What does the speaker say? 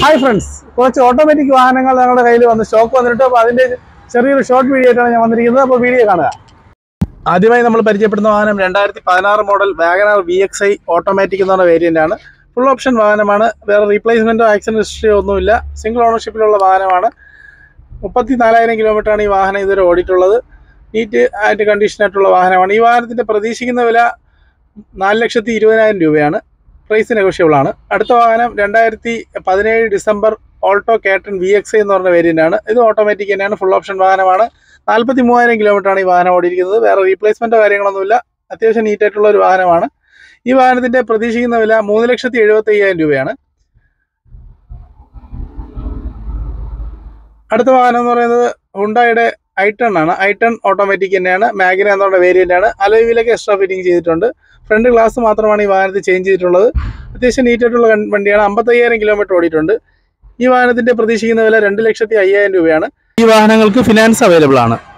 hi friends കുറച്ച് automatic വാഹനങ്ങൾ ഞങ്ങളുടെ കയ്യിൽ വന്ന് സ്റ്റോക്ക് വന്നിട്ട് അപ്പോൾ അതിന്റെ ചെറിയൊരു ഷോർട്ട് വീഡിയോ ആയിട്ടാണ് ഞാൻ വന്നിരിക്കുന്നത് അപ്പോൾ വീഡിയോ കാണുക ആദ്യമായി നമ്മൾ പരിചയപ്പെടുന്ന വാഹനം രണ്ടായിരത്തി പതിനാറ് model WagonR V X I automatic എന്ന് പറഞ്ഞ വേരിയന്റ് ആണ് ഫുൾ ഓപ്ഷൻ വാഹനമാണ് വേറെ റീപ്ലേസ്മെന്റോ ആക്സിഡന്റ് ഹിസ്റ്ററിയോ ഒന്നുമില്ല സിംഗിൾ ഓണർഷിപ്പിലുള്ള വാഹനമാണ് മുപ്പത്തി നാലായിരം കിലോമീറ്റർ ആണ് ഈ വാഹനം ഇതുവരെ ഓടിയിട്ടുള്ളത് നീറ്റ് ആയിട്ട് കണ്ടീഷൻ ആയിട്ടുള്ള വാഹനമാണ് ഈ വാഹനത്തിന്റെ പ്രതീക്ഷിക്കുന്ന വില നാല് ലക്ഷത്തി ഇരുപതിനായിരം രൂപയാണ് പ്രൈസ് നെഗോഷ്യബിൾ ആണ് അടുത്ത വാഹനം രണ്ടായിരത്തി പതിനേഴ് December Alto K ten V X എന്ന് പറഞ്ഞ വേരിയന്റ് ആണ് ഇത് ഓട്ടോമാറ്റിക് തന്നെയാണ് ഫുൾ ഓപ്ഷൻ വാഹനമാണ് നാൽപ്പത്തി മൂവായിരം കിലോമീറ്റർ ആണ് ഈ വാഹനം ഓടിയിരിക്കുന്നത് വേറെ റീപ്ലേസ്മെന്റോ കാര്യങ്ങളൊന്നുമില്ല അത്യാവശ്യം നീറ്റ് ആയിട്ടുള്ള ഒരു വാഹനമാണ് ഈ വാഹനത്തിന്റെ പ്രതീക്ഷിക്കുന്ന വില മൂന്ന് ലക്ഷത്തി എഴുപത്തി അയ്യായിരം രൂപയാണ് അടുത്ത വാഹനം എന്ന് പറയുന്നത് ഹുണ്ടായുടെ ഐട്ടൺ ആണ് ഐട്ടൺ ഓട്ടോമാറ്റിക് തന്നെയാണ് മാഗ്ന എന്നുള്ള വേരിയന്റ് ആണ് അലോയിലൊക്കെ എക്സ്ട്രാ ഫിറ്റിംഗ് ചെയ്തിട്ടുണ്ട് ഫ്രണ്ട് ഗ്ലാസ് മാത്രമാണ് ഈ വാഹനത്തിൽ ചേഞ്ച് ചെയ്തിട്ടുള്ളത് അത്യാവശ്യം നീറ്റ് ആയിട്ടുള്ള കൺ- വണ്ടിയാണ് അമ്പത്തയ്യായിരം കിലോമീറ്റർ ഓടിയിട്ടുണ്ട് ഈ വാഹനത്തിന്റെ പ്രതീക്ഷിക്കുന്ന വില രണ്ട് ലക്ഷത്തി അയ്യായിരം രൂപയാണ് ഈ വാഹനങ്ങൾക്ക് ഫിനാൻസ് അവൈലബിൾ ആണ്